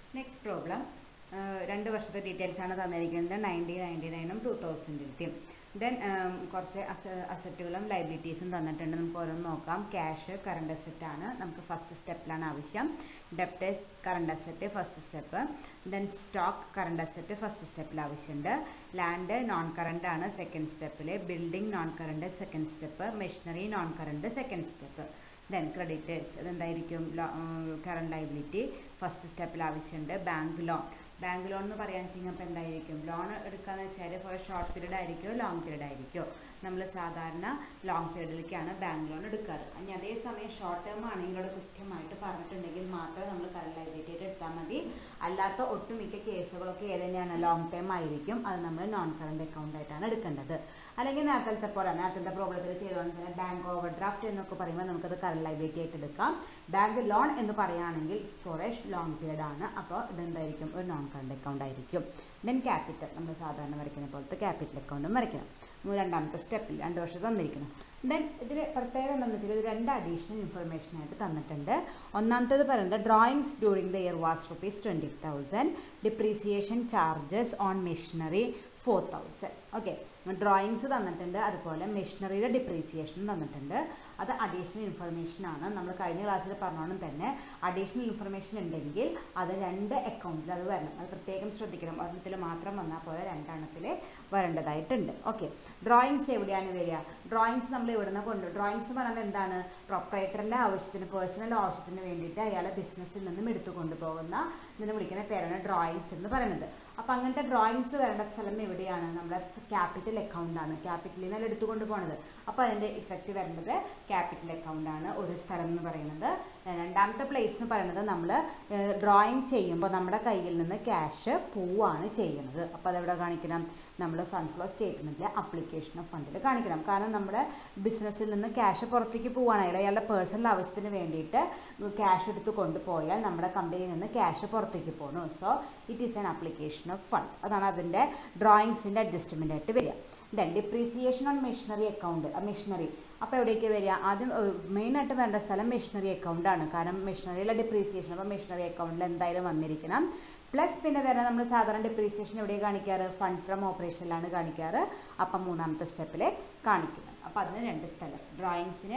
next problem രണ്ട് വർഷത്തെ details ആണ് തന്നിരിക്കുന്നത് നയൻറ്റി നയൻറ്റി നയനും ടു തൗസൻഡിലത്തെയും ദെൻ കുറച്ച് അസറ്റുകളും ലൈബിലിറ്റീസും തന്നിട്ടുണ്ട് നമുക്ക് ഓരോന്ന് നോക്കാം ക്യാഷ് കറണ്ട് അസറ്റ് ആണ് നമുക്ക് ഫസ്റ്റ് സ്റ്റെപ്പിലാണ് ആവശ്യം debtors current asset first step then stock current asset first സ്റ്റെപ്പിൽ ആവശ്യമുണ്ട് ലാൻഡ് നോൺ കറണ്ട് ആണ് സെക്കൻഡ് സ്റ്റെപ്പിൽ building non current second step machinery non current second step then creditors ഇതെന്തായിരിക്കും കറണ്ട് ലൈബിലിറ്റി ഫസ്റ്റ് സ്റ്റെപ്പിൽ ആവശ്യമുണ്ട് ബാങ്ക് ലോൺ ബാങ്ക് ലോൺ എന്ന് പറയാൻ വെച്ചാൽ ഇപ്പോൾ എന്തായിരിക്കും ലോൺ എടുക്കാന്ന് വെച്ചാൽ ഫോർ ഷോർട്ട് പീരീഡ് ആയിരിക്കുമോ ലോങ് പീരീഡ് ആയിരിക്കുമോ നമ്മൾ സാധാരണ ലോങ് പീരീഡിലേക്കാണ് ബാങ്ക് ലോൺ എടുക്കാറ് ഇനി അതേസമയം ഷോർട്ട് ടേം ആണെങ്കിൽ ഇവിടെ കൃത്യമായിട്ട് പറഞ്ഞിട്ടുണ്ടെങ്കിൽ മാത്രമേ നമ്മൾ കറണ്ട് ലൈബിലിറ്റി ആയിട്ട് എടുത്താൽ മതി അല്ലാത്ത ഒട്ടുമിക്ക കേസുകളൊക്കെ ഏത് തന്നെയാണ് ലോങ് ടേം ആയിരിക്കും അത് നമ്മൾ നോൺ കറണ്ട് അക്കൗണ്ട് ആയിട്ടാണ് എടുക്കേണ്ടത് അല്ലെങ്കിൽ നേരത്തെ പോലെ നേരത്തെ പ്രോബ്ലത്തിൽ ചെയ്തുകൊണ്ട് തന്നെ ബാങ്ക് ഓവർ ഡ്രാഫ്റ്റ് എന്നൊക്കെ പറയുമ്പോൾ നമുക്കത് കറണ്ട് ലൈബിലിറ്റി ആയിട്ട് എടുക്കാം ബാങ്ക് ലോൺ എന്ന് പറയുകയാണെങ്കിൽ സ്റ്റോറേജ് ലോങ് പീരീഡ് ആണ് അപ്പോൾ ഇതെന്തായിരിക്കും ഒരു നോൺ കറണ്ട് അക്കൗണ്ട് ആയിരിക്കും ദെൻ ക്യാപിറ്റൽ നമ്മൾ സാധാരണ വരയ്ക്കുന്ന പോലത്തെ ക്യാപിറ്റൽ അക്കൗണ്ടും വരയ്ക്കണം രണ്ടാമത്തെ സ്റ്റെപ്പിൽ രണ്ട് വർഷം തന്നിരിക്കണം ദെൻ ഇതിൽ പ്രത്യേകം എന്താണെന്ന് വെച്ചാൽ ഇത് രണ്ട് അഡീഷണൽ ഇൻഫർമേഷൻ ആയിട്ട് തന്നിട്ടുണ്ട് ഒന്നാമത്തേത് പറയുന്നത് drawings during the year was rupees twenty thousand depreciation charges on machinery four thousand okay drawings തന്നിട്ടുണ്ട് അതുപോലെ മെഷീനറിയുടെ ഡിപ്രീസിയേഷനും തന്നിട്ടുണ്ട് അത് അഡീഷണൽ ഇൻഫർമേഷൻ ആണ് നമ്മൾ കഴിഞ്ഞ ക്ലാസ്സിൽ പറഞ്ഞോണം തന്നെ അഡീഷണൽ ഇൻഫർമേഷൻ ഉണ്ടെങ്കിൽ അത് രണ്ട് അക്കൗണ്ടിൽ അത് വരണം അത് പ്രത്യേകം ശ്രദ്ധിക്കണം ഒരെണ്ണത്തിൽ മാത്രം വന്നാൽ പോലെ രണ്ടെണ്ണത്തിൽ വരേണ്ടതായിട്ടുണ്ട് ഓക്കെ ഡ്രോയിങ്സ് എവിടെയാണ് വരിക ഡ്രോയിങ്സ് നമ്മൾ ഇവിടുന്ന് കൊണ്ട് ഡ്രോയിങ്സ് എന്ന് പറയുന്നത് എന്താണ് പ്രൊപ്പറേറ്ററിൻ്റെ ആവശ്യത്തിന് പേഴ്സണൽ ആവശ്യത്തിന് വേണ്ടിയിട്ട് അയാളെ ബിസിനസ്സിൽ നിന്നും എടുത്തു കൊണ്ടുപോകുന്ന ഇതിനെ വിളിക്കുന്ന പേരാണ് ഡ്രോയിങ്സ് എന്ന് പറയുന്നത് അപ്പോൾ അങ്ങനത്തെ ഡ്രോയിങ്സ് വരേണ്ട സ്ഥലം എവിടെയാണ് നമ്മുടെ ക്യാപിറ്റൽ അക്കൗണ്ടാണ് ക്യാപിറ്റലിൽ നിന്നല്ല എടുത്തുകൊണ്ട് പോണത് അപ്പോൾ അതിൻ്റെ ഇഫക്റ്റ് വരുന്നത് ക്യാപിറ്റൽ അക്കൗണ്ടാണ് ഒരു സ്ഥലം എന്ന് പറയുന്നത് രണ്ടാമത്തെ പ്ലേസ് എന്ന് പറയുന്നത് നമ്മൾ ഡ്രോയിങ് ചെയ്യുമ്പോൾ നമ്മുടെ കയ്യിൽ നിന്ന് ക്യാഷ് പോവാണ് ചെയ്യുന്നത് അപ്പോൾ അതെവിടെ കാണിക്കണം നമ്മൾ ഫണ്ട് ഫ്ലോ സ്റ്റേറ്റ്മെൻറ്റിൽ അപ്ലിക്കേഷൻ ഓഫ് ഫണ്ടിൽ കാണിക്കണം കാരണം നമ്മുടെ ബിസിനസ്സിൽ നിന്ന് ക്യാഷ് പുറത്തേക്ക് പോവുകയാണ് അയാൾ അയാളുടെ പേഴ്സണൽ ആവശ്യത്തിന് വേണ്ടിയിട്ട് ക്യാഷ് എടുത്ത് കൊണ്ടുപോയാൽ നമ്മുടെ കമ്പനിയിൽ നിന്ന് ക്യാഷ് പുറത്തേക്ക് പോകുന്നു so it is an application of fund അതാണ് അതിൻ്റെ ഡ്രോയിങ്സിൻ്റെ അഡ്ജസ്റ്റ്മെൻ്റ് ആയിട്ട് വരിക then depreciation on machinery account machinery അപ്പോൾ എവിടേക്ക് വരിക ആദ്യം മെയിനായിട്ട് വരേണ്ട സ്ഥലം മെഷീനറി അക്കൗണ്ടാണ് കാരണം മെഷീനറിയിലെ ഡിപ്രീസിയേഷൻ അപ്പോൾ മെഷീനറി അക്കൗണ്ടിൽ എന്തായാലും വന്നിരിക്കണം പ്ലസ് പിന്നെ വേറെ നമ്മൾ സാധാരണ ഡിപ്രീസിയേഷൻ എവിടെ കാണിക്കാറ് ഫണ്ട് ഫ്രം ഓപ്പറേഷനിലാണ് കാണിക്കാറ് അപ്പം മൂന്നാമത്തെ സ്റ്റെപ്പിൽ കാണിക്കണം അപ്പോൾ അതിന് രണ്ട് സ്ഥലം ഡ്രോയിങ്സിന്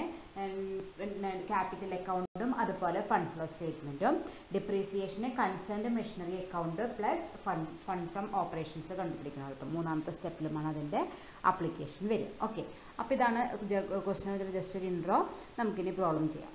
ക്യാപിറ്റൽ അക്കൗണ്ടും അതുപോലെ ഫണ്ട് ഫ്ലോ സ്റ്റേറ്റ്മെൻറ്റും ഡിപ്രീസിയേഷന് concerned machinery account plus fund fund from operations കണ്ടുപിടിക്കണം മൂന്നാമത്തെ സ്റ്റെപ്പിലുമാണ് അതിൻ്റെ ആപ്ലിക്കേഷൻ വരിക ഓക്കെ അപ്പോൾ ഇതാണ് ക്വസ്റ്റൻ ജസ്റ്റ് ഒരു ഇൻട്രോ നമുക്കിനി പ്രോബ്ലം ചെയ്യാം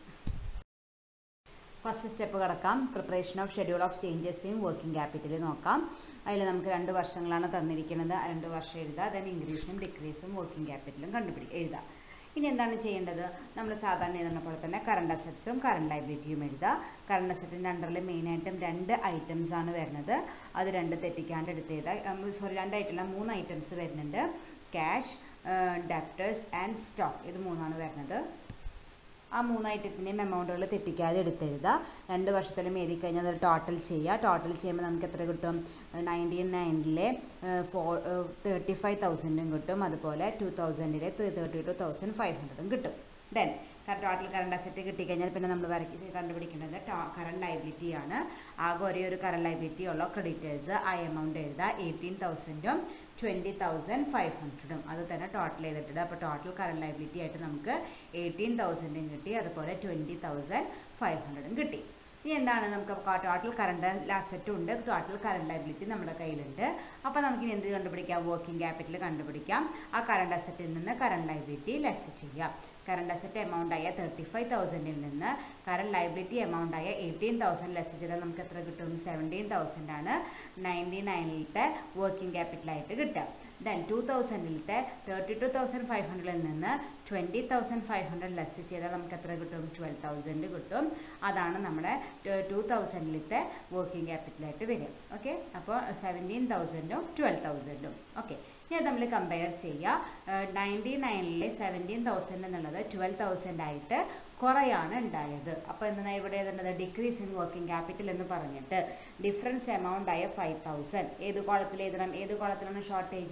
ഫസ്റ്റ് സ്റ്റെപ്പ് കിടക്കാം preparation of schedule of changes in working capital നോക്കാം അതിൽ നമുക്ക് രണ്ട് വർഷങ്ങളാണ് തന്നിരിക്കുന്നത് രണ്ട് വർഷം എഴുതുക ദെൻ ഇൻക്രീസും ഡിക്രീസും വർക്കിംഗ് ക്യാപിറ്റലും കണ്ടുപിടി എഴുതുക ഇനി എന്താണ് ചെയ്യേണ്ടത് നമ്മൾ സാധാരണ എഴുതുന്ന പോലെ തന്നെ കറണ്ട് അസറ്റ്സും കറണ്ട് ലൈബിലിറ്റിയും എഴുതുക കറണ്ട് അസറ്റിൻ്റെ അണ്ടറിൽ മെയിനായിട്ടും രണ്ട് ഐറ്റംസ് ആണ് വരുന്നത് അത് രണ്ട് തെറ്റിക്കാണ്ട് എടുത്ത് എഴുതുക സോറി രണ്ട് ഐറ്റം മൂന്ന് ഐറ്റംസ് വരുന്നുണ്ട് ക്യാഷ് ഡെപ്റ്റേഴ്സ് ആൻഡ് സ്റ്റോക്ക് ഇത് മൂന്നാണ് വരുന്നത് ആ മൂന്ന് ഐറ്റത്തിൻ്റെയും എമൗണ്ടുകൾ തെറ്റിക്കാതെ എടുത്തെഴുതുക രണ്ട് വർഷത്തിലും എഴുതി കഴിഞ്ഞാൽ അത് ടോട്ടൽ ചെയ്യുക ടോട്ടൽ ചെയ്യുമ്പോൾ നമുക്ക് എത്ര കിട്ടും നയൻറ്റീൻ നയനിലെ ഫോർ തേർട്ടി ഫൈവ് തൗസൻഡും കിട്ടും അതുപോലെ ടു തൗസൻഡിലെ three thirty two thousand five ഹൺഡ്രഡും കിട്ടും ദെൻ ടോട്ടൽ കറണ്ട് അസറ്റ് കിട്ടിക്കഴിഞ്ഞാൽ പിന്നെ നമ്മൾ വരയ്ക്ക് കണ്ടുപിടിക്കേണ്ടത് കറണ്ട് ലൈബിലിറ്റി ആണ് ആകെ ഒരേ ഒരു കറണ്ട് ലൈബിലിറ്റി ഉള്ള ക്രെഡിറ്റേഴ്സ് ആ എമൗണ്ട് എഴുതുക എയ്റ്റീൻ തൗസൻഡും ട്വൻറ്റി തൗസൻഡ് ഫൈവ് ഹൺഡ്രഡും അത് തന്നെ ടോട്ടൽ ചെയ്തിട്ടുണ്ട് അപ്പോൾ ടോട്ടൽ കറണ്ട് ലൈബിലിറ്റി ആയിട്ട് നമുക്ക് എയ്റ്റീൻ തൗസൻഡും കിട്ടി അതുപോലെ ട്വൻറ്റി തൗസൻഡ് ഫൈവ് ഹൺഡ്രഡും കിട്ടി ഇനി എന്താണ് നമുക്ക് ടോട്ടൽ കറണ്ട് അസറ്റും ഉണ്ട് ടോട്ടൽ കറണ്ട് ലൈബിലിറ്റി നമ്മുടെ കയ്യിലുണ്ട് അപ്പോൾ നമുക്കിനി എന്ത് കണ്ടുപിടിക്കാം വർക്കിംഗ് ക്യാപിറ്റൽ കണ്ടുപിടിക്കാം ആ കറണ്ട് അസറ്റിൽ നിന്ന് കറണ്ട് ലൈബിലിറ്റി ലെസ് ചെയ്യാം കറണ്ട് അസറ്റ് എമൗണ്ട് ആയ തേർട്ടി ഫൈവ് തൗസൻഡിൽ നിന്ന് കറണ്ട് ലൈബിലിറ്റി എമൗണ്ട് ആയ എയ്റ്റീൻ തൗസൻഡ് ലെസ് ചെയ്താൽ നമുക്ക് എത്ര കിട്ടും സെവൻറ്റീൻ തൗസൻഡ് ആണ് നയൻറ്റി നയനിലത്തെ വർക്കിംഗ് ക്യാപിറ്റലായിട്ട് കിട്ടുക ദെൻ ടു തൗസൻഡിലത്തെ തേർട്ടി ടു തൗസൻഡ് ഫൈവ് ഹൺഡ്രഡിൽ നിന്ന് twenty thousand five hundred less ചെയ്താൽ നമുക്ക് എത്ര കിട്ടും ട്വൽവ് തൗസൻഡ് കിട്ടും അതാണ് നമ്മുടെ ടു തൗസൻഡിലത്തെ വർക്കിംഗ് ക്യാപിറ്റലായിട്ട് വരിക ഓക്കെ അപ്പോൾ സെവൻറ്റീൻ തൗസൻഡും ട്വൽവ് തൗസൻഡും ഓക്കെ ഇനി നമ്മൾ കമ്പയർ ചെയ്യുക നയൻറ്റി നയനിലെ സെവൻറ്റീൻ തൗസൻഡ് എന്നുള്ളത് ട്വൽവ് തൗസൻഡ് ആയിട്ട് കുറയാണ് ഉണ്ടായത് അപ്പോൾ എന്താണ് ഇവിടെ എഴുതേണ്ടത് ഡിക്രീസ് ഇൻ വർക്കിംഗ് ക്യാപിറ്റൽ എന്ന് പറഞ്ഞിട്ട് ഡിഫറൻസ് എമൗണ്ട് ആയ ഫൈവ് തൗസൻഡ് ഏത് കോളത്തിൽ എഴുതണം ഏത് കോളത്തിലാണ് ഷോർട്ടേജ്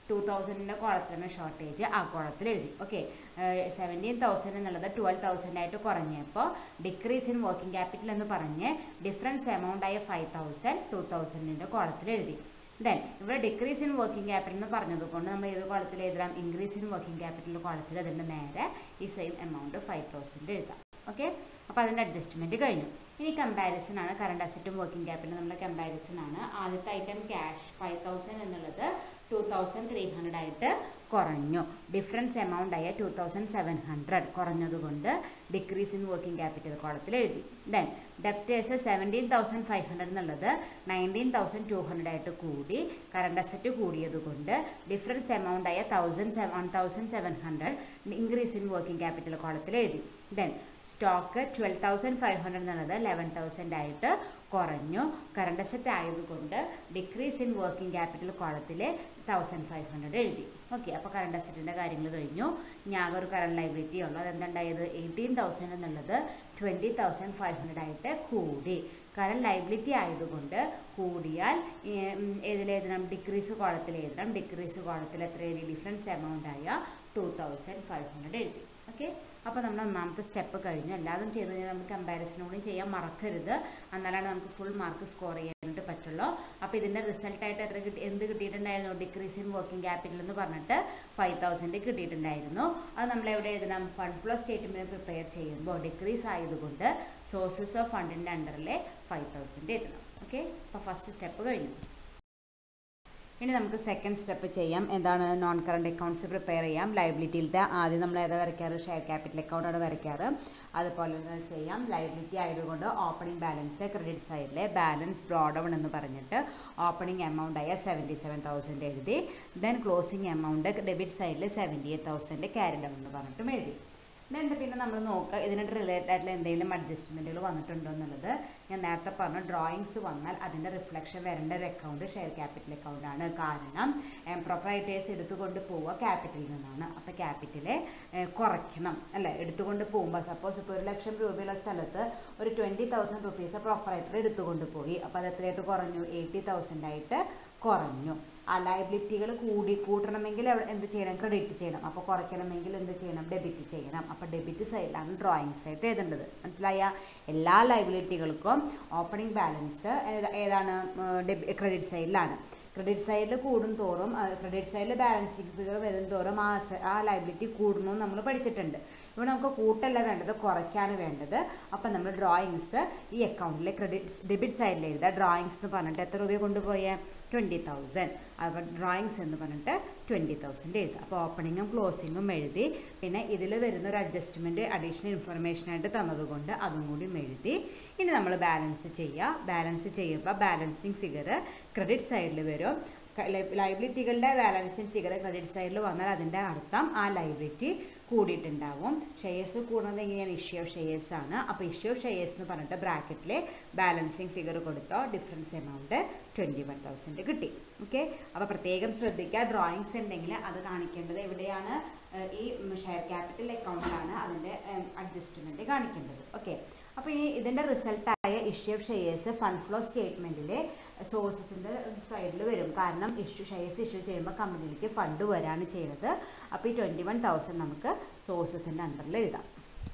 ടു തൗസൻഡിൻ്റെ കോളത്തിലാണ് ഷോർട്ടേജ് ആ കോളത്തിൽ എഴുതി ഓക്കെ സെവൻറ്റീൻ തൗസൻഡ് എന്നുള്ളത് ട്വൽവ് തൗസൻഡ് ആയിട്ട് കുറഞ്ഞപ്പോൾ ഡിക്രീസ് ഇൻ വർക്കിംഗ് ക്യാപിറ്റൽ എന്ന് പറഞ്ഞ് ഡിഫറൻസ് എമൗണ്ട് ആയ ഫൈവ് തൗസൻഡ് ടു തൗസൻഡിൻ്റെ കോളത്തിൽ എഴുതി ദെൻ ഇവിടെ ഡിക്രീസ് ഇൻ വർക്കിംഗ് ക്യാപിറ്റൽ എന്ന് പറഞ്ഞതുകൊണ്ട് നമ്മൾ ഏത് കോളത്തിൽ എഴുതാം ഇൻക്രീസ് ഇൻ വർക്കിംഗ് ക്യാപിറ്റൽ കോളത്തിൽ അതിൻ്റെ നേരെ ഈ സെയിം എമൗണ്ട് ഫൈവ് തൗസൻഡ് എഴുതാം ഓക്കെ അപ്പോൾ അതിൻ്റെ അഡ്ജസ്റ്റ്മെൻറ്റ് കഴിഞ്ഞു ഇനി കമ്പാരിസൺ ആണ് കറണ്ട് അസറ്റും വർക്കിംഗ് ക്യാപിറ്റലും നമ്മുടെ കമ്പാരിസൺ ആണ് ആദ്യത്തെ ഐറ്റം ക്യാഷ് ഫൈവ് തൗസൻഡ് എന്നുള്ളത് ടു തൗസൻഡ് ത്രീ ഹൺഡ്രഡ് ആയിട്ട് കുറഞ്ഞു ഡിഫറൻസ് എമൗണ്ട് ആയ ടു തൗസൻഡ് സെവൻ ഹൺഡ്രഡ് കുറഞ്ഞതുകൊണ്ട് ഡിക്രീസ് ഇൻ വർക്കിംഗ് ക്യാപിറ്റൽ കോളത്തിൽ എഴുതി then debtors seventeen thousand five hundred എന്നുള്ളത് നയൻറ്റീൻ തൗസൻഡ് ടു ഹൺഡ്രഡ് ആയിട്ട് കൂടി കറണ്ട് അസറ്റ് കൂടിയതുകൊണ്ട് ഡിഫറൻസ് എമൗണ്ട് ആയ thousand one thousand seven hundred increase in working capital കോളത്തിൽ എഴുതി then stock twelve thousand five hundred എന്നുള്ളത് ലെവൻ തൗസൻഡ് ആയിട്ട് കുറഞ്ഞു കറണ്ട് അസറ്റ് ആയതുകൊണ്ട് ഡിക്രീസ് ഇൻ വർക്കിംഗ് ക്യാപിറ്റൽ കോളത്തിൽ തൗസൻഡ് ഫൈവ് ഹൺഡ്രഡ് എഴുതി ഓക്കെ അപ്പോൾ കറണ്ട് അസറ്റിൻ്റെ കാര്യങ്ങൾ കഴിഞ്ഞു ഞാൻ ഒരു കറണ്ട് ലൈബിലിറ്റി ഉള്ളൂ അതെന്തുണ്ടായത് എയ്റ്റീൻ തൗസൻഡ് എന്നുള്ളത് ട്വൻറ്റി തൗസൻഡ് ഫൈവ് ഹൺഡ്രഡ് ആയിട്ട് കൂടി കറണ്ട് ലൈബിലിറ്റി ആയതുകൊണ്ട് കൂടിയാൽ ഏതിലെഴുതണം ഡിക്രീസ് കോളത്തിൽ എഴുതണം ഡിക്രീസ് കോളത്തിൽ എത്ര എഴുതി ഡിഫറൻസ് എമൗണ്ട് ആയ ടു തൗസൻഡ് ഫൈവ് ഹൺഡ്രഡ് എഴുതി ഓക്കെ അപ്പോൾ നമ്മൾ ഒന്നാമത്തെ സ്റ്റെപ്പ് കഴിഞ്ഞു എല്ലാതും ചെയ്ത് കഴിഞ്ഞാൽ നമുക്ക് കമ്പാരിസണോടും ചെയ്യാൻ മറക്കരുത് എന്നാലാണ് നമുക്ക് ഫുൾ മാർക്ക് സ്കോർ ചെയ്യാനായിട്ട് പറ്റുള്ളൂ അപ്പോൾ ഇതിൻ്റെ റിസൾട്ടായിട്ട് എത്ര കിട്ടി എന്ത് കിട്ടിയിട്ടുണ്ടായിരുന്നു ഡിക്രീസ് ഇൻ വർക്കിംഗ് ക്യാപിറ്റൽ എന്ന് പറഞ്ഞിട്ട് ഫൈവ് തൗസൻഡ് കിട്ടിയിട്ടുണ്ടായിരുന്നു അത് നമ്മൾ എവിടെ എഴുതണം ഫണ്ട് ഫ്ലോ സ്റ്റേറ്റ്മെൻറ്റ് പ്രിപ്പയർ ചെയ്യുമ്പോൾ ഡിക്രീസ് ആയതുകൊണ്ട് സോഴ്സസ് ഓഫ് ഫണ്ടിൻ്റെ അണ്ടറിലെ ഫൈവ് തൗസൻഡ് എഴുതണം ഓക്കെ അപ്പോൾ ഫസ്റ്റ് സ്റ്റെപ്പ് കഴിഞ്ഞു ഇനി നമുക്ക് സെക്കൻഡ് സ്റ്റെപ്പ് ചെയ്യാം എന്താണ് നോൺ കറണ്ട് അക്കൗണ്ട്സ് പ്രിപ്പയർ ചെയ്യാം ലൈബിലിറ്റിയിലത്തെ ആദ്യം നമ്മൾ ഏതാ വരയ്ക്കാറ് ഷെയർ ക്യാപിറ്റൽ അക്കൗണ്ടാണ് വരയ്ക്കാറ് അതുപോലെ തന്നെ ചെയ്യാം ലൈബിലിറ്റി ആയതുകൊണ്ട് ഓപ്പണിംഗ് ബാലൻസ് ക്രെഡിറ്റ് സൈഡിലെ ബാലൻസ് ബ്രോഡൗൺ എന്ന് പറഞ്ഞിട്ട് ഓപ്പണിംഗ് എമൗണ്ട് ആയ സെവൻറ്റി സെവൻ തൗസൻഡ് എഴുതി ദെൻ ക്ലോസിംഗ് എമൗണ്ട് ഡെബിറ്റ് സൈഡിൽ seventy eight thousand carry down എന്ന് പറഞ്ഞിട്ടും എഴുതി എന്നിട്ട് പിന്നെ നമ്മൾ നോക്കുക ഇതിനായിട്ട് റിലേറ്റഡ് ആയിട്ടുള്ള എന്തെങ്കിലും അഡ്ജസ്റ്റ്മെൻറ്റുകൾ വന്നിട്ടുണ്ടോ എന്നുള്ളത് ഞാൻ നേരത്തെ പറഞ്ഞ ഡ്രോയിങ്സ് വന്നാൽ അതിൻ്റെ റിഫ്ലക്ഷൻ വരേണ്ട ഒരു അക്കൗണ്ട് ഷെയർ ക്യാപിറ്റൽ അക്കൗണ്ടാണ് കാരണം പ്രൊപ്പറൈറ്റേഴ്സ് എടുത്തുകൊണ്ട് പോവുക ക്യാപിറ്റലിൽ നിന്നാണ് അപ്പോൾ ക്യാപിറ്റലെ കുറയ്ക്കണം അല്ലേ എടുത്തുകൊണ്ട് പോകുമ്പോൾ സപ്പോസ് ഇപ്പോൾ ഒരു ലക്ഷം രൂപയുള്ള സ്ഥലത്ത് ഒരു ട്വൻറ്റി തൗസൻഡ് റുപ്പീസ് പ്രൊപ്പറൈറ്റർ എടുത്തുകൊണ്ട് പോയി അപ്പോൾ അത് എത്രയായിട്ട് കുറഞ്ഞു എയ്റ്റി തൗസൻഡ് ആയിട്ട് കുറഞ്ഞു ആ ലയബിലിറ്റികൾ കൂടി കൂട്ടണമെങ്കിൽ എന്ത് ചെയ്യണം ക്രെഡിറ്റ് ചെയ്യണം അപ്പോൾ കുറയ്ക്കണമെങ്കിൽ എന്ത് ചെയ്യണം ഡെബിറ്റ് ചെയ്യണം അപ്പോൾ ഡെബിറ്റ് സൈഡിലാണ് ഡ്രോയിങ്സ് ആയിട്ട് എഴുതേണ്ടത് മനസ്സിലായ എല്ലാ ലയബിലിറ്റികൾക്കും ഓപ്പണിംഗ് ബാലൻസ് ഏതാണ് ക്രെഡിറ്റ് സൈഡിലാണ് ക്രെഡിറ്റ് സൈഡിൽ കൂടും തോറും ക്രെഡിറ്റ് സൈഡിൽ ബാലൻസിങ് ഫിഗർ വരും തോറും ആ ആ ലൈബിലിറ്റി കൂടുന്നു നമ്മൾ പഠിച്ചിട്ടുണ്ട് ഇവിടെ നമുക്ക് കൂട്ടല്ല വേണ്ടത് കുറയ്ക്കാണ് വേണ്ടത് അപ്പം നമ്മൾ ഡ്രോയിങ്സ് ഈ അക്കൗണ്ടിലെ ക്രെഡിറ്റ് ഡെബിറ്റ് സൈഡിൽ എഴുതുക ഡ്രോയിങ്സ് എന്ന് പറഞ്ഞിട്ട് എത്ര രൂപ കൊണ്ടുപോയേ ട്വൻറ്റി തൗസൻഡ് അപ്പോൾ ഡ്രോയിങ്സ് എന്ന് പറഞ്ഞിട്ട് ട്വൻറ്റി തൗസൻഡ് എഴുതുക അപ്പോൾ ഓപ്പണിങ്ങും ക്ലോസിങ്ങും എഴുതി പിന്നെ ഇതിൽ വരുന്ന ഒരു അഡ്ജസ്റ്റ്മെൻറ്റ് അഡീഷണൽ ഇൻഫർമേഷനായിട്ട് തന്നതുകൊണ്ട് അതും കൂടി എഴുതി ഇനി നമ്മൾ ബാലൻസ് ചെയ്യുക ബാലൻസ് ചെയ്യുമ്പോൾ ബാലൻസിങ് ഫിഗർ ക്രെഡിറ്റ് സൈഡിൽ വരും ലൈബിലിറ്റികളുടെ ബാലൻസിങ് ഫിഗർ ക്രെഡിറ്റ് സൈഡിൽ വന്നാൽ അതിൻ്റെ അർത്ഥം ആ ലൈബിലിറ്റി കൂടിയിട്ടുണ്ടാവും ഷെയർസ് കൂടുന്നത് എങ്ങനെയാണ് ഇഷ്യൂ ഓഫ് ഷെയർസ് ആണ് അപ്പോൾ ഇഷ്യൂ ഓഫ് ഷെയർസ് എന്ന് പറഞ്ഞിട്ട് ബ്രാക്കറ്റിൽ ബാലൻസിങ് ഫിഗർ കൊടുത്തോ difference amount twenty one thousand കിട്ടി ഓക്കെ അപ്പോൾ പ്രത്യേകം ശ്രദ്ധിക്കുക ഡ്രോയിങ്സ് ഉണ്ടെങ്കിൽ അത് കാണിക്കേണ്ടത് എവിടെയാണ് ഈ ഷെയർ ക്യാപിറ്റൽ അക്കൗണ്ടിലാണ് അതിൻ്റെ അഡ്ജസ്റ്റ്മെൻറ്റ് കാണിക്കേണ്ടത് ഓക്കെ അപ്പോൾ ഈ ഇതിൻ്റെ റിസൾട്ടായ issue of shares fund flow സ്റ്റേറ്റ്മെൻറ്റിലെ സോഴ്സസിൻ്റെ സൈഡിൽ വരും കാരണം ഇഷ്യൂ ഷെയർസ് ഇഷ്യൂ ചെയ്യുമ്പോൾ കമ്പനിയിലേക്ക് ഫണ്ട് വരാണ് ചെയ്യുന്നത് അപ്പോൾ ഈ ട്വൻറ്റി വൺ തൗസൻഡ് നമുക്ക് സോഴ്സസിൻ്റെ അണ്ടറിൽ എഴുതാം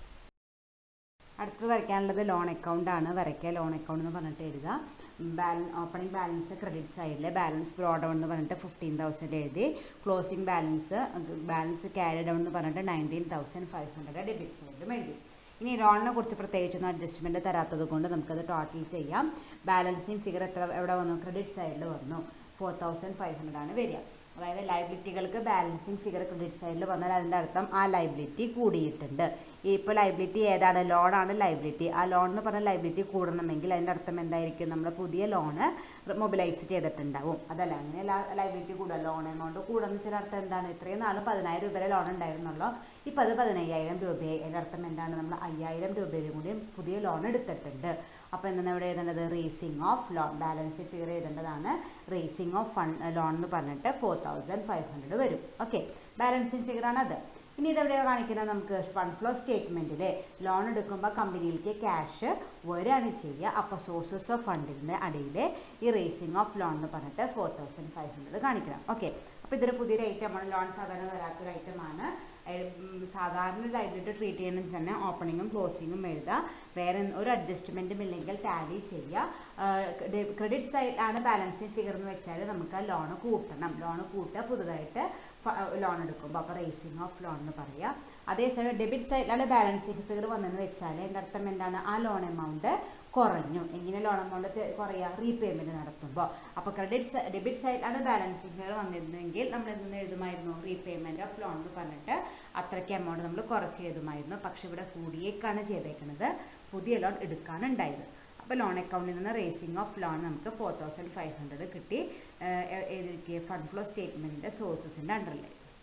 അടുത്തത് വരയ്ക്കാനുള്ളത് ലോൺ അക്കൗണ്ട് ആണ് വരയ്ക്കുക ലോൺ അക്കൗണ്ട് എന്ന് പറഞ്ഞിട്ട് എഴുതുക ബാലൻസ് ഓപ്പണിംഗ് ബാലൻസ് ക്രെഡിറ്റ് സൈഡിൽ ബാലൻസ് ബ്രോ ഡൗൺ എന്ന് പറഞ്ഞിട്ട് ഫിഫ്റ്റീൻ തൗസൻഡ് എഴുതി closing balance balance carry down എന്ന് പറഞ്ഞിട്ട് nineteen thousand five hundred debit സൈഡിലും എഴുതി ഇനി ലോണിനെ കുറിച്ച് പ്രത്യേകിച്ചൊന്നും അഡ്ജസ്റ്റ്മെൻറ്റ് തരാത്തത് കൊണ്ട് നമുക്കത് ടോട്ടൽ ചെയ്യാം ബാലൻസിങ് ഫിഗർ എത്ര എവിടെ വന്നു ക്രെഡിറ്റ് സൈഡിൽ വന്നു ഫോർ തൗസൻഡ് ഫൈവ് ഹൺഡ്രഡ് ആണ് വരിക അതായത് ലൈബിലിറ്റികൾക്ക് ബാലൻസിങ് ഫിഗർ ക്രെഡിറ്റ് സൈഡിൽ വന്നാൽ അതിൻ്റെ അർത്ഥം ആ ലൈബിലിറ്റി കൂടിയിട്ടുണ്ട് ഇപ്പോൾ ലൈബിലിറ്റി ഏതാണ് ലോണാണ് ലൈബിലിറ്റി ആ ലോൺ എന്ന് പറഞ്ഞ ലൈബിലിറ്റി കൂടണമെങ്കിൽ അതിൻ്റെ അർത്ഥം എന്തായിരിക്കും നമ്മൾ പുതിയ ലോണ് മൊബിലൈസ് ചെയ്തിട്ടുണ്ടാവും അതല്ല അങ്ങനെ ലൈബിലിറ്റി കൂടുക ലോൺ എമൗണ്ട് കൂടുന്ന ചില അർത്ഥം എന്താണ് ഇത്രയും നാൾ പതിനായിരം രൂപ വരെ ലോൺ ഉണ്ടായിരുന്നുള്ളൂ ഇപ്പം അത് പതിനയ്യായിരം രൂപയായി അതിൻ്റെ അർത്ഥം എന്താണ് നമ്മൾ അയ്യായിരം രൂപയിലും കൂടി പുതിയ ലോൺ എടുത്തിട്ടുണ്ട് അപ്പോൾ എന്താണ് ഇവിടെ എഴുതേണ്ടത് raising of loan balance figure എഴുതേണ്ടതാണ് റേസിംഗ് ഓഫ് ഫണ്ട് ലോൺ എന്ന് പറഞ്ഞിട്ട് ഫോർ തൗസൻഡ് ഫൈവ് ഹൺഡ്രഡ് വരും ഓക്കെ ബാലൻസിങ് ഫിഗറാണ് അത് ഇനി ഇതെവിടെയാണ് കാണിക്കുന്നത് നമുക്ക് ഫണ്ട് ഫ്ലോ സ്റ്റേറ്റ്മെൻറ്റിൽ ലോൺ എടുക്കുമ്പോൾ കമ്പനിയിലേക്ക് ക്യാഷ് വരികയാണ് ചെയ്യുക അപ്പോൾ സോഴ്സസ് ഓഫ് ഫണ്ടിൻ്റെ അടിയിൽ ഈ റേസിംഗ് ഓഫ് ലോൺ എന്ന് പറഞ്ഞിട്ട് ഫോർ തൗസൻഡ് ഫൈവ് ഹൺഡ്രഡ് കാണിക്കണം ഓക്കെ അപ്പോൾ ഇതൊരു പുതിയൊരു ഐറ്റമാണ് ലോൺ സാധാരണ വരാത്തൊരു ഐറ്റമാണ് സാധാരണ ലൈബ്രറി ട്രീറ്റ് ചെയ്യണമെന്ന് തന്നെ ഓപ്പണിങ്ങും ക്ലോസിങ്ങും എഴുതുക വേറെ ഒരു അഡ്ജസ്റ്റ്മെൻറ്റും ഇല്ലെങ്കിൽ ടാലി ചെയ്യുക ക്രെഡിറ്റ് സൈഡിലാണ് ബാലൻസിങ് ഫിഗർ എന്ന് വെച്ചാൽ നമുക്ക് ആ ലോൺ കൂട്ടണം ലോൺ കൂട്ടുക പുതുതായിട്ട് ലോൺ എടുക്കുമ്പോൾ അപ്പോൾ റേസിംഗ് ഓഫ് ലോൺ എന്ന് പറയുക അതേസമയം ഡെബിറ്റ് സൈഡിലാണ് ബാലൻസിങ് ഫിഗർ വന്നതെന്ന് വെച്ചാൽ എൻ്റെ അർത്ഥം എന്താണ് ആ ലോൺ എമൗണ്ട് കുറഞ്ഞു എങ്ങനെ ലോൺ എമൗണ്ട് കുറയുക റീപേയ്മെൻറ്റ് നടത്തുമ്പോൾ അപ്പോൾ ക്രെഡിറ്റ് ഡെബിറ്റ് സൈഡിലാണ് ബാലൻസിങ് ഫിഗർ വന്നിരുന്നെങ്കിൽ നമ്മൾ എന്തെന്ന് എഴുതുമായിരുന്നു റീപേയ്മെൻറ്റ് ഓഫ് ലോൺ എന്ന് പറഞ്ഞിട്ട് അത്രയ്ക്ക് എമൗണ്ട് നമ്മൾ കുറച്ച് എഴുതുമായിരുന്നു പക്ഷെ ഇവിടെ കൂടിയേക്കാണ് ചെയ്തേക്കുന്നത് പുതിയ ലോൺ എടുക്കാനുണ്ടായത് അപ്പോൾ ലോൺ അക്കൗണ്ടിൽ നിന്ന് റേസിംഗ് ഓഫ് ലോൺ നമുക്ക് ഫോർ തൗസൻഡ് ഫൈവ് ഹൺഡ്രഡ് കിട്ടി ഏതൊക്കെ ഫണ്ട് ഫ്ലോ സ്റ്റേറ്റ്മെൻറ്റിൻ്റെ സോഴ്സസിൻ്റെ അണ്ടറിൽ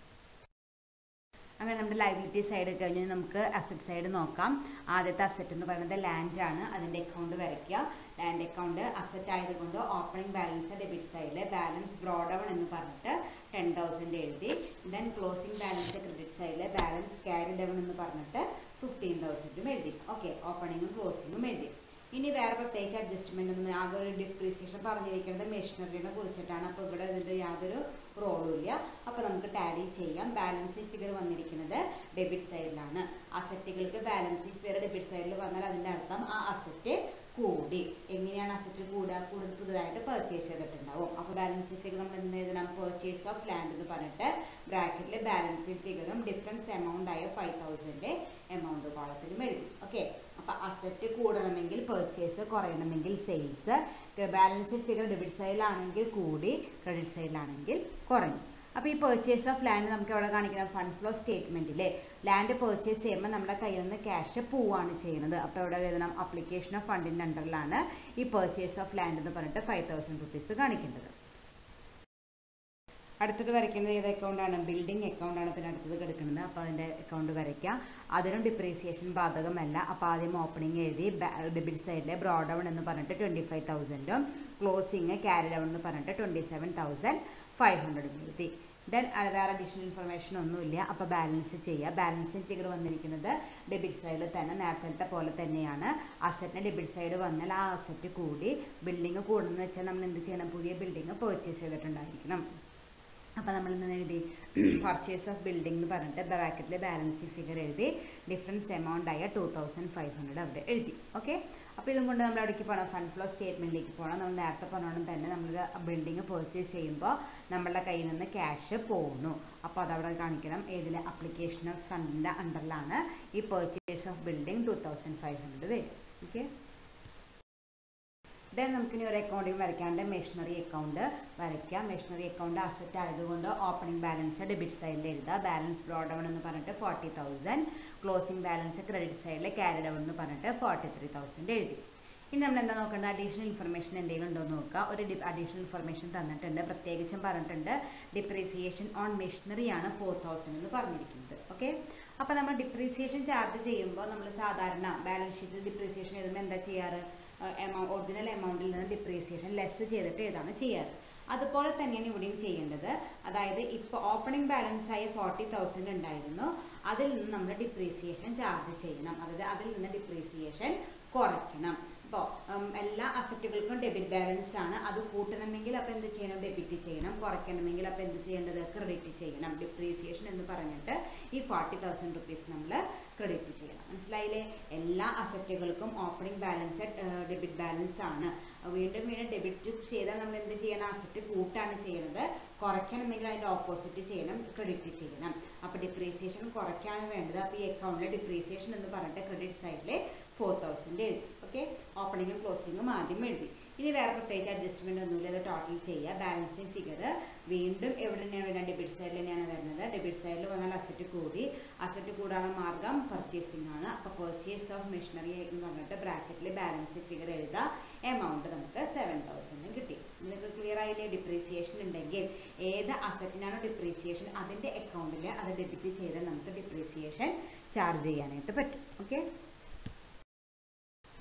അങ്ങനെ നമ്മുടെ ലൈബിലിറ്റി സൈഡ് കഴിഞ്ഞ് നമുക്ക് അസറ്റ് സൈഡ് നോക്കാം ആദ്യത്തെ അസറ്റ് എന്ന് പറയുന്നത് ലാൻഡ് ആണ് അതിൻ്റെ അക്കൗണ്ട് വരയ്ക്കുക ലാൻഡ് അക്കൗണ്ട് അസറ്റ് ആയതുകൊണ്ട് ഓപ്പണിംഗ് ബാലൻസ് ഡെബിറ്റ് സൈഡിൽ ബാലൻസ് ബ്രോഡൗൺ എന്ന് പറഞ്ഞിട്ട് ടെൻ തൗസൻഡ് എഴുതി ദെൻ ക്ലോസിംഗ് ബാലൻസ് ക്രെഡിറ്റ് സൈഡിൽ ബാലൻസ് ക്യാരി ഡൗൺ എന്ന് പറഞ്ഞിട്ട് ഫിഫ്റ്റീൻ തൗസൻഡും എഴുതി ഓക്കെ ഓപ്പണിങ്ങും ക്ലോസിങ്ങും എഴുതി ഇനി വേറെ പ്രത്യേകിച്ച് അഡ്ജസ്റ്റ്മെൻ്റ് ഒന്നും ആകെ ഒരു ഡിപ്രീസിയേഷൻ പറഞ്ഞിരിക്കുന്നത് മെഷീനറിനെ കുറിച്ചിട്ടാണ് അപ്പോൾ ഇവിടെ ഇതിൻ്റെ യാതൊരു റോളും ഇല്ല അപ്പോൾ നമുക്ക് ടാലി ചെയ്യാം ബാലൻസിങ് ഫിഗർ വന്നിരിക്കുന്നത് ഡെബിറ്റ് സൈഡിലാണ് അസറ്റുകൾക്ക് ബാലൻസിങ് ഫിഗർ ഡെബിറ്റ് സൈഡിൽ വന്നാൽ അതിൻ്റെ അർത്ഥം ആ അസറ്റ് കൂടി എങ്ങനെയാണ് അസറ്റ് കൂടുക കൂടുതൽ പുതുതായിട്ട് പർച്ചേസ് ചെയ്തിട്ടുണ്ടാവും അപ്പോൾ ബാലൻസിങ് ഫിഗർ നമ്മൾ എന്ത് എഴുതണം പർച്ചേസ് ഓഫ് ലാൻഡ് എന്ന് പറഞ്ഞിട്ട് ബ്രാക്കറ്റിൽ ബാലൻസിങ് ഫിഗറും ഡിഫറൻസ് എമൗണ്ട് ആയ ഫൈവ് തൗസൻഡ് എമൗണ്ട് കോളത്തിലും എഴുതി ഓക്കെ അപ്പോൾ അസറ്റ് കൂടണമെങ്കിൽ പർച്ചേസ് കുറയണമെങ്കിൽ സെയിൽസ് ബാലൻസ് ഫിഗർ ഡെബിറ്റ് സൈഡിലാണെങ്കിൽ കൂടി ക്രെഡിറ്റ് സൈഡിലാണെങ്കിൽ കുറഞ്ഞു അപ്പോൾ ഈ പർച്ചേസ് ഓഫ് ലാൻഡ് നമുക്ക് എവിടെ കാണിക്കുന്ന ഫണ്ട് ഫ്ലോ സ്റ്റേറ്റ്മെൻറ്റിൽ ലാൻഡ് പർച്ചേസ് ചെയ്യുമ്പോൾ നമ്മുടെ കയ്യിൽ നിന്ന് ക്യാഷ് പോവാണ് ചെയ്യുന്നത് അപ്പോൾ ഇവിടെ എഴുതണം അപ്ലിക്കേഷൻ ഓഫ് ഫണ്ടിൻ്റെ അണ്ടറിലാണ് ഈ പർച്ചേസ് ഓഫ് ലാൻഡ് എന്ന് പറഞ്ഞിട്ട് ഫൈവ് തൗസൻഡ് റുപ്പീസ് കാണിക്കേണ്ടത് അടുത്തത് വരയ്ക്കുന്നത് ഏത് അക്കൗണ്ടാണ് ബിൽഡിംഗ് അക്കൗണ്ടാണ് പിന്നെ അടുത്തത് കിടക്കുന്നത് അപ്പോൾ അതിൻ്റെ അക്കൗണ്ട് വരയ്ക്കാം അതിനും ഡിപ്രീസിയേഷൻ ബാധകമല്ല അപ്പോൾ ആദ്യം ഓപ്പണിംഗ് എഴുതി ഡെബിറ്റ് സൈഡിലെ ബ്രോഡ് ഡൗൺ എന്ന് പറഞ്ഞിട്ട് ട്വൻറ്റി ഫൈവ് തൗസൻഡും ക്ലോസിങ് ക്യാരി ഡൗൺ എന്ന് പറഞ്ഞിട്ട് ട്വൻറ്റി സെവൻ തൗസൻഡ് ഫൈവ് ഹൺഡ്രഡും എഴുതി ദെൻ വേറെ അഡീഷണൽ ഇൻഫർമേഷൻ ഒന്നുമില്ല അപ്പോൾ ബാലൻസ് ചെയ്യുക ബാലൻസിങ് ഫിഗർ വന്നിരിക്കുന്നത് ഡെബിറ്റ് സൈഡിൽ തന്നെ നേരത്തെ പോലെ തന്നെയാണ് അസറ്റിന് ഡെബിറ്റ് സൈഡ് വന്നാൽ ആ അസറ്റ് കൂടി ബിൽഡിംഗ് കൂടുന്നത് വെച്ചാൽ നമ്മൾ എന്ത് ചെയ്യണം പുതിയ ബിൽഡിംഗ് പർച്ചേസ് ചെയ്തിട്ടുണ്ടായിരിക്കണം അപ്പോൾ നമ്മൾ ഇന്ന് എഴുതി പർച്ചേസ് ഓഫ് ബിൽഡിംഗ് എന്ന് പറഞ്ഞിട്ട് ബ്രാക്കറ്റിൽ ബാലൻസ് ഫിഗർ എഴുതി ഡിഫറൻസ് എമൗണ്ട് ആയ ടു തൗസൻഡ് ഫൈവ് ഹൺഡ്രഡ് അവിടെ എഴുതി ഓക്കെ അപ്പോൾ ഇതും കൊണ്ട് നമ്മൾ അവിടേക്ക് പോകണം ഫണ്ട് ഫ്ലോ സ്റ്റേറ്റ്മെൻറ്റിലേക്ക് പോകണം നമ്മൾ നേരത്തെ പറഞ്ഞോണം തന്നെ നമ്മളൊരു ബിൽഡിംഗ് പർച്ചേസ് ചെയ്യുമ്പോൾ നമ്മളുടെ കയ്യിൽ നിന്ന് ക്യാഷ് പോകുന്നു അപ്പോൾ അതവിടെ കാണിക്കണം ഏതിൽ അപ്ലിക്കേഷൻ ഓഫ് ഫണ്ടിൻ്റെ അണ്ടറിലാണ് ഈ purchase of building two thousand five hundred വരും ഓക്കെ ദെൻ നമുക്കിനി ഒരു അക്കൗണ്ടിങ് വരയ്ക്കാണ്ട് മെഷീനറി അക്കൗണ്ട് വരയ്ക്കാം മെഷീനറി അക്കൗണ്ട് അസറ്റ് ആയതുകൊണ്ട് ഓപ്പണിംഗ് ബാലൻസ് ഡെബിറ്റ് സൈഡിൽ എഴുതുക ബാലൻസ് ബ്രോ ഡൗൺ എന്ന് പറഞ്ഞിട്ട് forty thousand closing balance credit സൈഡിൽ ക്യാരി ഡൗൺ എന്ന് പറഞ്ഞിട്ട് ഫോർട്ടി ത്രീ തൗസൻഡ് എഴുതി ഇനി നമ്മൾ എന്താ നോക്കേണ്ടത് അഡീഷണൽ ഇൻഫർമേഷൻ എന്തെങ്കിലും ഉണ്ടോ എന്ന് നോക്കുക ഒരു അഡീഷണൽ ഇൻഫർമേഷൻ തന്നിട്ടുണ്ട് പ്രത്യേകിച്ചും പറഞ്ഞിട്ടുണ്ട് ഡിപ്രീസിയേഷൻ ഓൺ മെഷീനറി ആണ് ഫോർ തൗസൻഡ് എന്ന് പറഞ്ഞിരിക്കുന്നത് ഓക്കെ അപ്പോൾ നമ്മൾ ഡിപ്രീസിയേഷൻ ചാർജ് ചെയ്യുമ്പോൾ നമ്മൾ സാധാരണ ബാലൻസ് ഷീറ്റിൽ ഡിപ്രീസിയേഷൻ എഴുതുമ്പോൾ എന്താ ചെയ്യാറ് എമൗണ്ട് ഒറിജിനൽ എമൗണ്ടിൽ നിന്ന് ഡിപ്രീസിയേഷൻ ലെസ് ചെയ്തിട്ട് ഏതാണ് ചെയ്യാറ് അതുപോലെ തന്നെയാണ് ഇവിടെയും ചെയ്യേണ്ടത് അതായത് ഇപ്പോൾ ഓപ്പണിംഗ് ബാലൻസ് ആയി ഫോർട്ടി തൗസൻഡ് ഉണ്ടായിരുന്നു അതിൽ നിന്ന് നമ്മൾ ഡിപ്രീസിയേഷൻ ചാർജ് ചെയ്യണം അതായത് അതിൽ നിന്ന് ഡിപ്രീസിയേഷൻ കുറയ്ക്കണം ഇപ്പോൾ എല്ലാ അസറ്റുകൾക്കും ഡെബിറ്റ് ബാലൻസ് ആണ് അത് കൂട്ടണമെങ്കിൽ അപ്പോൾ എന്ത് ചെയ്യണം ഡെബിറ്റ് ചെയ്യണം കുറയ്ക്കണമെങ്കിൽ അപ്പോൾ എന്ത് ചെയ്യേണ്ടത് ക്രെഡിറ്റ് ചെയ്യണം ഡിപ്രീസിയേഷൻ എന്ന് പറഞ്ഞിട്ട് ഈ ഫോർട്ടി തൗസൻഡ് റുപ്പീസ് നമ്മൾ ക്രെഡിറ്റ് ചെയ്യണം മനസ്സിലായില്ലേ എല്ലാ അസറ്റുകൾക്കും ഓപ്പണിംഗ് ബാലൻസ് ഡെബിറ്റ് ബാലൻസ് ആണ് വീണ്ടും വീണ്ടും ഡെബിറ്റ് ചെയ്താൽ നമ്മൾ എന്ത് ചെയ്യണം അസറ്റ് കൂട്ടാണ് ചെയ്യുന്നത് കുറയ്ക്കണമെങ്കിൽ അതിൻ്റെ ഓപ്പോസിറ്റ് ചെയ്യണം ക്രെഡിറ്റ് ചെയ്യണം അപ്പോൾ ഡിപ്രീസിയേഷൻ കുറയ്ക്കാണ് വേണ്ടത് അപ്പോൾ ഈ അക്കൗണ്ടിലെ ഡിപ്രീസിയേഷൻ എന്ന് പറഞ്ഞിട്ട് ക്രെഡിറ്റ് സൈഡിൽ ഫോർ തൗസൻഡ് എഴുതി ഓക്കെ ഓപ്പണിങ്ങും ക്ലോസിങ്ങും ആദ്യം എഴുതി ഇനി വേറെ പ്രത്യേകിച്ച് അഡ്ജസ്റ്റ്മെൻ്റ് ഒന്നുമില്ല അത് ടോട്ടൽ ചെയ്യുക ബാലൻസിങ് ഫിഗർ വീണ്ടും എവിടെ തന്നെയാണ് വരുന്നത് ഡെബിറ്റ് സൈഡിൽ തന്നെയാണ് വരുന്നത് ഡെബിറ്റ് സൈഡിൽ വന്നാൽ അസറ്റ് കൂടി അസറ്റ് കൂടാനുള്ള മാർഗം പർച്ചേസിംഗ് ആണ് അപ്പോൾ പർച്ചേസ് ഓഫ് മെഷീനറി എന്ന് പറഞ്ഞിട്ട് ബ്രാക്കറ്റിൽ ബാലൻസിങ് ഫിഗർ എഴുതുക എമൗണ്ട് നമുക്ക് സെവൻ തൗസൻഡ് കിട്ടി നിങ്ങൾക്ക് ക്ലിയർ ആയില്ലേ ഡിപ്രീസിയേഷൻ ഉണ്ടെങ്കിൽ ഏത് അസറ്റിനാണോ ഡിപ്രീസിയേഷൻ അതിൻ്റെ അക്കൗണ്ടിൽ അത് ഡെബിറ്റ് ചെയ്ത് നമുക്ക് ഡിപ്രീസിയേഷൻ ചാർജ് ചെയ്യാനായിട്ട് പറ്റും ഓക്കെ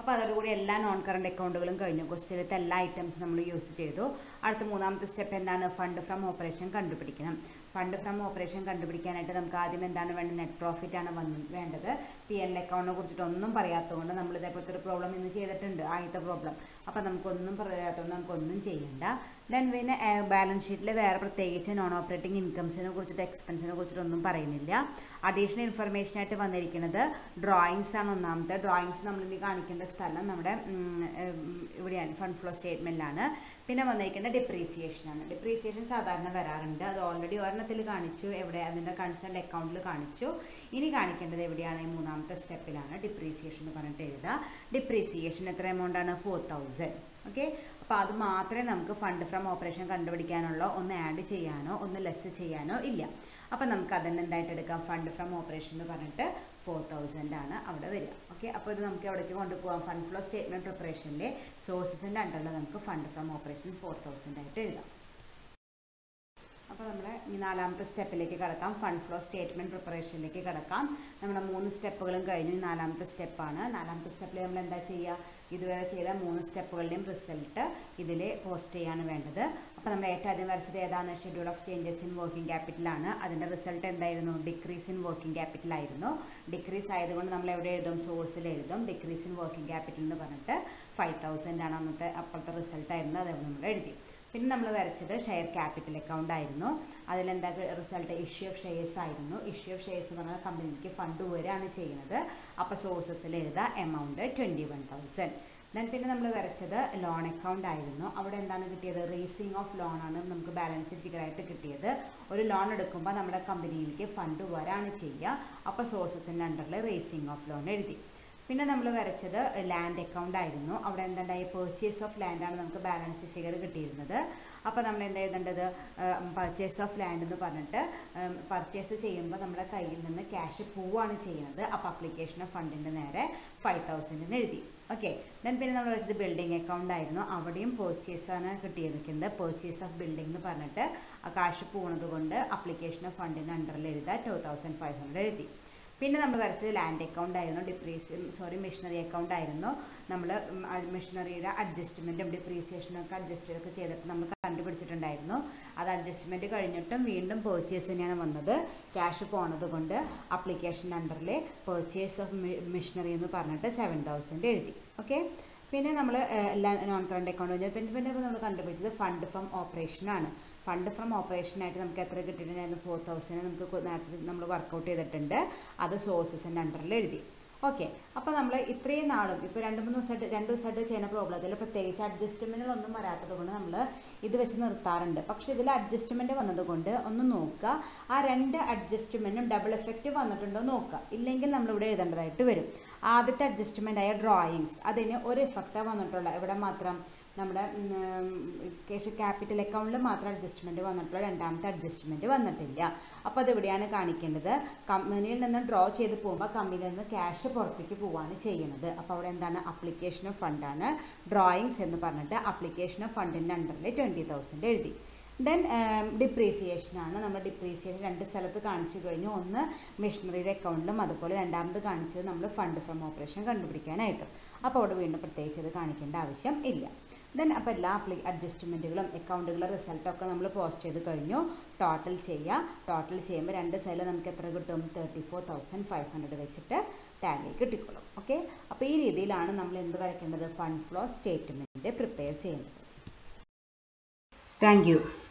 അപ്പോൾ അതോടുകൂടി എല്ലാ നോൺ കറണ്ട് അക്കൗണ്ടുകളും കഴിഞ്ഞു ക്വസ്റ്റ്യനിലത്തെ എല്ലാ ഐറ്റംസും നമ്മൾ യൂസ് ചെയ്തു അടുത്ത മൂന്നാമത്തെ സ്റ്റെപ്പ് എന്താണ് ഫണ്ട് ഫ്രം ഓപ്പറേഷൻ കണ്ടുപിടിക്കണം ഫണ്ട് ഫ്രം ഓപ്പറേഷൻ കണ്ടുപിടിക്കാനായിട്ട് നമുക്ക് ആദ്യം എന്താണ് വേണ്ടത് നെറ്റ് പ്രോഫിറ്റ് ആണ് വന്ന് വേണ്ടത് പി എൽ അക്കൗണ്ടിനെ കുറിച്ചിട്ട് ഒന്നും പറയാത്തതുകൊണ്ട് നമ്മൾ ഇതേപോലത്തെ ഒരു പ്രോബ്ലം ഇന്ന് ചെയ്തിട്ടുണ്ട് ആദ്യത്തെ പ്രോബ്ലം അപ്പോൾ നമുക്കൊന്നും പറയാത്തതുകൊണ്ട് നമുക്കൊന്നും ചെയ്യണ്ട ദെൻ പിന്നെ ബാലൻസ് ഷീറ്റിൽ വേറെ പ്രത്യേകിച്ച് നോൺ ഓപ്പറേറ്റിംഗ് ഇൻകംസിനെ കുറിച്ചിട്ട് എക്സ്പെൻസിനെ കുറിച്ചിട്ടൊന്നും പറയുന്നില്ല അഡീഷണൽ ഇൻഫർമേഷൻ ആയിട്ട് വന്നിരിക്കുന്നത് ഡ്രോയിങ്സ് ആണ് ഒന്നാമത്തെ ഡ്രോയിങ്സ് നമ്മൾ ഇനി കാണിക്കേണ്ട സ്ഥലം നമ്മുടെ ഇവിടെയാണ് ഫണ്ട് ഫ്ലോ സ്റ്റേറ്റ്മെൻറ്റിലാണ് പിന്നെ വന്നിരിക്കുന്നത് ഡിപ്രീസിയേഷൻ ആണ് ഡിപ്രീസിയേഷൻ സാധാരണ വരാറുണ്ട് അത് ഓൾറെഡി ഒരെണ്ണത്തിൽ കാണിച്ചു എവിടെ അതിൻ്റെ കൺസേൺ അക്കൗണ്ടിൽ കാണിച്ചു ഇനി കാണിക്കേണ്ടത് എവിടെയാണ് ഈ മൂന്നാമത്തെ സ്റ്റെപ്പിലാണ് ഡിപ്രീസിയേഷൻ എന്ന് പറഞ്ഞിട്ട് എഴുതുക ഡിപ്രീസിയേഷൻ എത്ര എമൗണ്ട് ആണ് ഫോർ തൗസൻഡ് ഓക്കെ അപ്പോൾ അത് മാത്രമേ നമുക്ക് ഫണ്ട് ഫ്രം ഓപ്പറേഷൻ കണ്ടുപിടിക്കാനുള്ള ഒന്ന് ആഡ് ചെയ്യാനോ ഒന്ന് ലെസ് ചെയ്യാനോ ഇല്ല അപ്പോൾ നമുക്ക് അതിന് എന്തായിട്ട് എടുക്കാം ഫണ്ട് ഫ്രം ഓപ്പറേഷൻ എന്ന് പറഞ്ഞിട്ട് ഫോർ തൗസൻഡ് ആണ് അവിടെ വരിക ഓക്കെ അപ്പോൾ ഇത് നമുക്ക് എവിടേക്ക് കൊണ്ടുപോകാം ഫണ്ട് ഫ്ലോ സ്റ്റേറ്റ്മെൻറ്റ് പ്രിപ്പറേഷനിലെ സോഴ്സസിൻ്റെ അണ്ടറിൽ നമുക്ക് fund from operation four thousand ആയിട്ട് എഴുതാം അപ്പോൾ നമ്മൾ ഈ നാലാമത്തെ സ്റ്റെപ്പിലേക്ക് കിടക്കാം ഫണ്ട് ഫ്ലോ സ്റ്റേറ്റ്മെൻറ്റ് പ്രിപ്പറേഷനിലേക്ക് കിടക്കാം നമ്മുടെ മൂന്ന് സ്റ്റെപ്പുകളും കഴിഞ്ഞു ഈ നാലാമത്തെ സ്റ്റെപ്പാണ് നാലാമത്തെ സ്റ്റെപ്പിൽ നമ്മൾ എന്താ ചെയ്യുക ഇതുവരെ ചെയ്ത മൂന്ന് സ്റ്റെപ്പുകളുടെയും റിസൾട്ട് ഇതിൽ പോസ്റ്റ് ചെയ്യാണ് വേണ്ടത് അപ്പോൾ നമ്മൾ ഏറ്റവും ആദ്യം വരച്ചത് ഏതാണ് schedule of changes in working ക്യാപിറ്റലാണ് അതിൻ്റെ റിസൾട്ട് എന്തായിരുന്നു ഡിക്രീസ് ഇൻ വർക്കിംഗ് ക്യാപിറ്റൽ ആയിരുന്നു ഡിക്രീസ് ആയതുകൊണ്ട് നമ്മൾ എവിടെ എഴുതും സോഴ്സിൽ എഴുതും ഡിക്രീസ് ഇൻ വർക്കിംഗ് ക്യാപിറ്റൽ എന്ന് പറഞ്ഞിട്ട് ഫൈവ് തൗസൻഡ് ആണ് അന്നത്തെ അപ്പോഴത്തെ റിസൾട്ട് ആയിരുന്നു അത് നമ്മൾ എഴുതി പിന്നെ നമ്മൾ വരച്ചത് ഷെയർ ക്യാപിറ്റൽ അക്കൗണ്ട് ആയിരുന്നു അതിലെന്താ റിസൾട്ട് ഇഷ്യൂ ഓഫ് ഷെയർസ് ആയിരുന്നു ഇഷ്യൂ ഓഫ് ഷെയർസ് എന്ന് പറഞ്ഞാൽ കമ്പനിക്ക് ഫണ്ട് വരികയാണ് ചെയ്യുന്നത് അപ്പോൾ സോഴ്സസിൽ എഴുതാം amount twenty one thousand then പിന്നെ നമ്മൾ വരച്ചത് ലോൺ അക്കൗണ്ട് ആയിരുന്നു അവിടെ എന്താണ് കിട്ടിയത് റേസിംഗ് ഓഫ് ലോൺ ആണ് നമുക്ക് ബാലൻസ് ഫിഗറായിട്ട് കിട്ടിയത് ഒരു ലോൺ എടുക്കുമ്പോൾ നമ്മുടെ കമ്പനിയിലേക്ക് ഫണ്ട് വരാണ് ചെയ്യുക അപ്പോൾ സോഴ്സസിൻ്റെ അണ്ടറിൽ റേസിംഗ് ഓഫ് ലോൺ എഴുതി പിന്നെ നമ്മൾ വരച്ചത് ലാൻഡ് അക്കൗണ്ട് ആയിരുന്നു അവിടെ എന്തുണ്ടായി പേർച്ചേസ് ഓഫ് ലാൻഡാണ് നമുക്ക് ബാലൻസ് ഫിഗർ കിട്ടിയിരുന്നത് അപ്പോൾ നമ്മൾ എന്താ എഴുതേണ്ടത് പർച്ചേസ് ഓഫ് ലാൻഡ് എന്ന് പറഞ്ഞിട്ട് പർച്ചേസ് ചെയ്യുമ്പോൾ നമ്മുടെ കയ്യിൽ നിന്ന് ക്യാഷ് പോവുകയാണ് ചെയ്യുന്നത് അപ്പോൾ അപ്ലിക്കേഷൻ ഓഫ് ഫണ്ടിൻ്റെ നേരെ ഫൈവ് തൗസൻഡ് എന്ന് എഴുതി ഓക്കെ ദെൻ പിന്നെ നമ്മൾ വെച്ചത് ബിൽഡിംഗ് അക്കൗണ്ട് ആയിരുന്നു അവിടെയും purchase ആണ് കിട്ടിയിരിക്കുന്നത് പർച്ചേസ് ഓഫ് ബിൽഡിംഗ് എന്ന് പറഞ്ഞിട്ട് ആ കാശ് പോകുന്നത് കൊണ്ട് അപ്ലിക്കേഷൻ ഓഫ് ഫണ്ടിൻ്റെ അണ്ടറിൽ എഴുതാൻ ടു തൗസൻഡ് ഫൈവ് ഹൺഡ്രഡ് എഴുതി പിന്നെ നമ്മൾ വരച്ചത് ലാൻഡ് അക്കൗണ്ട് ആയിരുന്നു ഡിപ്രീസ് സോറി മെഷീനറി അക്കൗണ്ട് ആയിരുന്നു നമ്മൾ മെഷീനറിയുടെ അഡ്ജസ്റ്റ്മെൻറ്റും ഡിപ്രീസിയേഷനും ഒക്കെ അഡ്ജസ്റ്റ് ഒക്കെ ചെയ്തിട്ട് നമ്മൾ കണ്ടുപിടിച്ചിട്ടുണ്ടായിരുന്നു അത് അഡ്ജസ്റ്റ്മെൻറ്റ് കഴിഞ്ഞിട്ടും വീണ്ടും പേർച്ചേസ് തന്നെയാണ് വന്നത് ക്യാഷ് പോണത് കൊണ്ട് അപ്ലിക്കേഷൻ അണ്ടറിൽ പേർച്ചേസ് ഓഫ് മെഷീനറി എന്ന് പറഞ്ഞിട്ട് സെവൻ തൗസൻഡ് എഴുതി ഓക്കെ പിന്നെ നമ്മൾ എല്ലാ നോൺ കറണ്ട് അക്കൗണ്ട് കഴിഞ്ഞാൽ പിന്നെ പിന്നെ നമ്മൾ കണ്ടുപിടിച്ചത് ഫണ്ട് ഫ്രം ഓപ്പറേഷനാണ് ഫണ്ട് ഫ്രം ഓപ്പറേഷനായിട്ട് നമുക്ക് എത്ര കിട്ടിയിട്ടുണ്ടായിരുന്നു ഫോർ തൗസൻഡ് നമുക്ക് കൊ- നേരത്തെ നമ്മൾ വർക്കൗട്ട് ചെയ്തിട്ടുണ്ട് അത് സോഴ്സസിൻ്റെ അണ്ടറിൽ എഴുതി ഓക്കെ അപ്പോൾ നമ്മൾ ഇത്രയും നാളും ഇപ്പോൾ രണ്ട് മൂന്ന് ദിവസമായിട്ട് രണ്ട് ദിവസമായിട്ട് ചെയ്യുന്ന പ്രോബ്ലത്തിൽ പ്രത്യേകിച്ച് അഡ്ജസ്റ്റ്മെൻറ്റുകളൊന്നും വരാത്തത് കൊണ്ട് നമ്മൾ ഇത് വെച്ച് നിർത്താറുണ്ട് പക്ഷേ ഇതിൽ അഡ്ജസ്റ്റ്മെൻറ്റ് വന്നതുകൊണ്ട് ഒന്ന് നോക്കുക ആ രണ്ട് അഡ്ജസ്റ്റ്മെൻറ്റും ഡബിൾ എഫക്റ്റ് വന്നിട്ടുണ്ടോ എന്ന് നോക്കുക ഇല്ലെങ്കിൽ നമ്മളിവിടെ എഴുതേണ്ടതായിട്ട് വരും ആദ്യത്തെ അഡ്ജസ്റ്റ്മെൻ്റ് ആയ ഡ്രോയിങ്സ് അതിന് ഒരു എഫക്റ്റാണ് വന്നിട്ടുള്ള ഇവിടെ മാത്രം നമ്മുടെ ക്യാഷ് ക്യാപിറ്റൽ അക്കൗണ്ടിൽ മാത്രം അഡ്ജസ്റ്റ്മെൻറ്റ് വന്നിട്ടുള്ള രണ്ടാമത്തെ അഡ്ജസ്റ്റ്മെൻറ്റ് വന്നിട്ടില്ല അപ്പോൾ അതെവിടെയാണ് കാണിക്കേണ്ടത് കമ്പനിയിൽ നിന്ന് ഡ്രോ ചെയ്ത് പോകുമ്പോൾ കമ്പനിയിൽ നിന്ന് ക്യാഷ് പുറത്തേക്ക് പോവാണ് ചെയ്യുന്നത് അപ്പോൾ അവിടെ എന്താണ് അപ്ലിക്കേഷൻ ഓഫ് ഫണ്ടാണ് ഡ്രോയിങ്സ് എന്ന് പറഞ്ഞിട്ട് അപ്ലിക്കേഷൻ ഓഫ് ഫണ്ടിൻ്റെ അണ്ടറിൽ ട്വൻറ്റി തൗസൻഡ് എഴുതി ദെൻ ഡിപ്രീസിയേഷനാണ് നമ്മൾ ഡിപ്രീസിയേഷൻ രണ്ട് സ്ഥലത്ത് കാണിച്ചു കഴിഞ്ഞു ഒന്ന് മെഷീനറിയുടെ അക്കൗണ്ടിലും അതുപോലെ രണ്ടാമത് കാണിച്ചത് നമ്മൾ ഫണ്ട് ഫ്രം ഓപ്പറേഷൻ കണ്ടുപിടിക്കാനായിട്ടും അപ്പോൾ അവിടെ വീണ്ടും പ്രത്യേകിച്ച് അത് കാണിക്കേണ്ട ആവശ്യം ഇല്ല ദെൻ അപ്പോൾ എല്ലാ അപ്ലി അഡ്ജസ്റ്റ്മെൻറ്റുകളും അക്കൗണ്ടുകളുടെ റിസൾട്ടൊക്കെ നമ്മൾ പോസ്റ്റ് ചെയ്ത് കഴിഞ്ഞു ടോട്ടൽ ചെയ്യുക ടോട്ടൽ ചെയ്യുമ്പോൾ രണ്ട് സൈഡിൽ നമുക്ക് എത്ര കിട്ടും thirty four thousand five hundred വെച്ചിട്ട് ടാലി കിട്ടിക്കോളും ഓക്കെ അപ്പോൾ ഈ രീതിയിലാണ് നമ്മൾ എന്ത് വരയ്ക്കേണ്ടത് ഫണ്ട് ഫ്ലോ സ്റ്റേറ്റ്മെൻറ്റ് പ്രിപ്പയർ ചെയ്യുന്നത് താങ്ക് യു